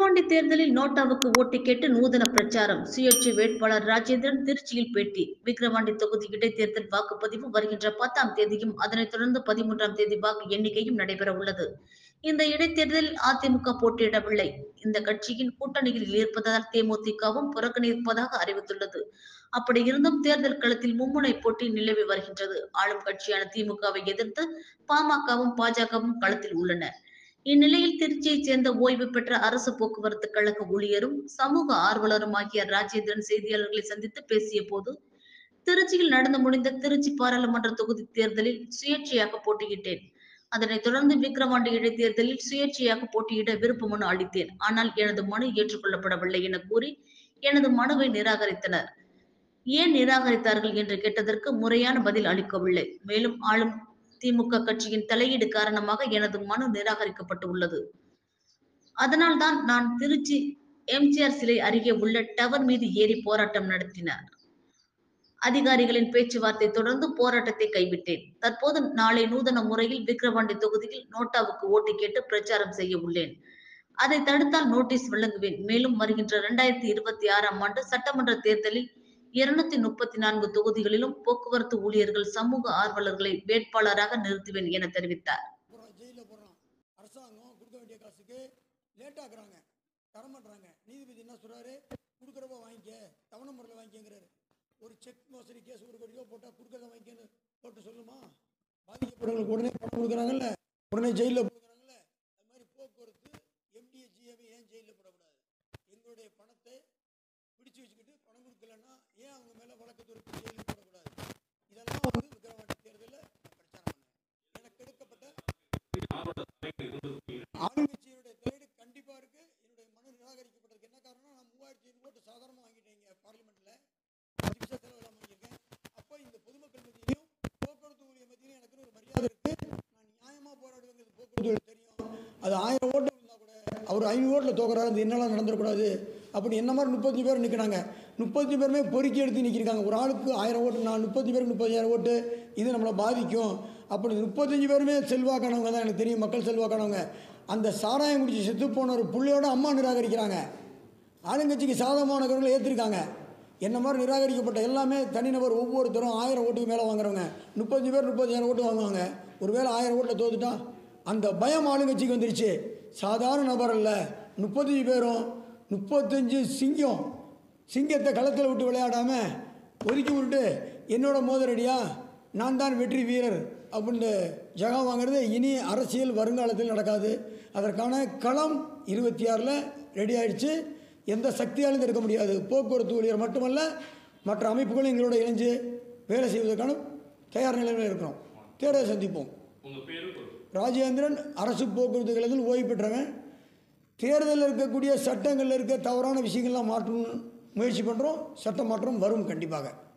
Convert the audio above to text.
விக்கிரவாண்டி தேர்தலில் நோட்டாவுக்கு ஓட்டு கேட்டு நூதன பிரச்சாரம் சுயேட்சை வேட்பாளர் ராஜேந்திரன் திருச்சியில் பேட்டி விக்கிரவாண்டி தொகுதி இடைத்தேர்தல் வாக்குப்பதிவு வருகின்ற பத்தாம் தேதியும் அதனைத் தொடர்ந்து பதிமூன்றாம் தேதி வாக்கு எண்ணிக்கையும் நடைபெற உள்ளது இந்த இடைத்தேர்தலில் அதிமுக போட்டியிடவில்லை இந்த கட்சியின் கூட்டணியில் இருப்பதால் தேமுதிகவும் புறக்கணிப்பதாக அறிவித்துள்ளது அப்படி இருந்தும் தேர்தல் களத்தில் மும்முனை போட்டி நிலவி வருகின்றது ஆளும் கட்சியான திமுகவை எதிர்த்து பாமகவும் பாஜகவும் களத்தில் உள்ளன இந்நிலையில் திருச்சியைச் சேர்ந்த ஓய்வு பெற்ற அரசு போக்குவரத்து கழக ஊழியரும் சமூக ஆர்வலரும் ஆகிய ராஜேந்திரன் செய்தியாளர்களை சந்தித்து பேசிய போது திருச்சியில் நடந்து முடிந்த திருச்சி பாராளுமன்ற தொகுதி தேர்தலில் சுயேட்சையாக போட்டியிட்டேன் அதனைத் தொடர்ந்து விக்கிரவாண்டி இடைத்தேர்தலில் சுயேட்சையாக போட்டியிட விருப்ப மனு அளித்தேன் ஆனால் எனது மனு ஏற்றுக்கொள்ளப்படவில்லை என கூறி எனது மனுவை நிராகரித்தனர் ஏன் நிராகரித்தார்கள் என்று கேட்டதற்கு முறையான பதில் அளிக்கவில்லை மேலும் ஆளும் திமுக கட்சியின் தலையீடு காரணமாக எனது மனு நிராகரிக்கப்பட்டு உள்ளது அதனால்தான் நான் திருச்சி எம்ஜிஆர் சிலை அருகே உள்ள டவர் மீது ஏறி போராட்டம் நடத்தினார் அதிகாரிகளின் பேச்சுவார்த்தை தொடர்ந்து போராட்டத்தை கைவிட்டேன் தற்போது நாளை நூதன முறையில் விக்கிரவாண்டி தொகுதியில் நோட்டாவுக்கு ஓட்டு கேட்டு பிரச்சாரம் செய்ய உள்ளேன் அதை தடுத்தால் நோட்டீஸ் வழங்குவேன் மேலும் வருகின்ற இரண்டாயிரத்தி இருபத்தி ஆறாம் ஆண்டு சட்டமன்ற தேர்தலில் இருநூத்தி முப்பத்தி நான்கு தொகுதிகளிலும் போக்குவரத்து ஊழியர்கள் சமூக ஆர்வலர்களை வேட்பாளராக நிறுத்துவேன் என தெரிவித்தார் போடுறான் ஜெயிலில் போடுறான் அரசாங்கம் கொடுக்க வேண்டிய காசுக்கு லேட் ஆக்குறாங்க தரமாட்டுறாங்க நீதிபதி என்ன சொல்றாரு கொடுக்குறப்ப வாங்கிக்க தவணை முறையில் வாங்கிக்கங்கிறாரு ஒரு செக் மோசடி கேஸ் ஒரு கோடி ரூபா போட்டால் கொடுக்குறத வாங்கிக்கன்னு போட்டு சொல்லுமா பாதிக்கப்படுறவங்களுக்கு உடனே பணம் கொடுக்குறாங்கல்ல உடனே ஜெயிலில் போடுறாங்கல்ல அது மாதிரி போக்குவரத்து எம்டிஏ ஜிஎம் ஏன் ஜெயிலில் போடக்கூடாது எங்களுடைய பணத்தை பிடிச்சு வச்சுக்கிட்டு பணம் கொடுக்கலன்னா ஏன் அவங்க மேலே வழக்கு தொடுத்து ஜெயிலில் போடக்கூடாது இதெல்லாம் வந்து விக்கிரவாண்டி தேர்தலில் பிரச்சாரம் பண்ணேன் எனக்கு எடுக்கப்பட்ட ஆளுங்கட்சியினுடைய தலையீடு கண்டிப்பா இருக்கு என்னுடைய மனு நிராகரிக்கப்பட்டதுக்கு என்ன காரணம் நான் மூவாயிரத்தி ஐநூறு ஓட்டு சாதாரணமாக வாங்கிட்டேன் இங்க பார்லிமெண்ட்ல சிகிச்சை செலவு எல்லாம் வாங்கியிருக்கேன் அப்போ இந்த பொதுமக்கள் மத்தியிலையும் போக்குவரத்து ஊழியர் மத்தியிலும் எனக்கு ஒரு மரியாதை இருக்கு நான் நியாயமா போராடுவேங்கிறது போக்குவரத்து ஊழியர் தெரியும் அது ஆயிரம் ஓட்டு இருந்தா கூட அவர் ஐநூறு ஓட்டில் தோக்குறாரு அது என்னெல்லாம் நடந்துடக்கூடாது அப்படி என்ன மாதிரி முப்பத்தஞ்சு பேர் நிற்கிறாங்க முப்பத்தஞ்சு பேருமே பொறுக்கி எடுத்து நிற்கிறாங்க ஒரு ஆளுக்கு ஆயிரம் ஓட்டு நான் முப்பத்தஞ்சு பேருக்கு முப்பத்தாயிரம் ஓட்டு இது நம்மளை பாதிக்கும் அப்படி முப்பத்தஞ்சு பேருமே செல்வாக்கானவங்க தான் எனக்கு தெரியும் மக்கள் செல்வாக்கானவங்க அந்த சாராயம் குடிச்சு செத்து போன ஒரு புள்ளையோட அம்மா நிராகரிக்கிறாங்க ஆளுங்கட்சிக்கு சாதகமானவர்களை ஏற்றிருக்காங்க என்ன மாதிரி நிராகரிக்கப்பட்ட எல்லாமே தனிநபர் ஒவ்வொருத்தரும் ஆயிரம் ஓட்டுக்கு மேலே வாங்குறவங்க முப்பத்தஞ்சு பேர் முப்பத்தாயிரம் ஓட்டு வாங்குவாங்க ஒருவேளை ஆயிரம் ஓட்டில் தோத்துட்டா அந்த பயம் ஆளுங்கட்சிக்கு வந்துருச்சு சாதாரண நபர் அல்ல முப்பத்தஞ்சு பேரும் முப்பத்தஞ்சு சிங்கம் சிங்கத்தை களத்தில் விட்டு விளையாடாம ஒதுக்கி விட்டு என்னோட மோதரடியா நான் தான் வெற்றி வீரர் அப்படின்னு ஜெகம் வாங்குறது இனி அரசியல் வருங்காலத்தில் நடக்காது அதற்கான களம் இருபத்தி ஆறில் ரெடி ஆயிடுச்சு எந்த சக்தியாலும் இருக்க முடியாது போக்குவரத்து ஊழியர் மட்டுமல்ல மற்ற அமைப்புகளும் எங்களோட இணைஞ்சு வேலை செய்வதற்கான தயார் நிலையில் இருக்கிறோம் தேர்தலை சந்திப்போம் ராஜேந்திரன் அரசு போக்குவரத்து கழகத்தில் ஓய்வு பெற்றவன் தேர்தலில் இருக்கக்கூடிய சட்டங்களில் இருக்க தவறான விஷயங்கள்லாம் மாற்றணும்னு முயற்சி பண்ணுறோம் சட்ட மாற்றம் வரும் கண்டிப்பாக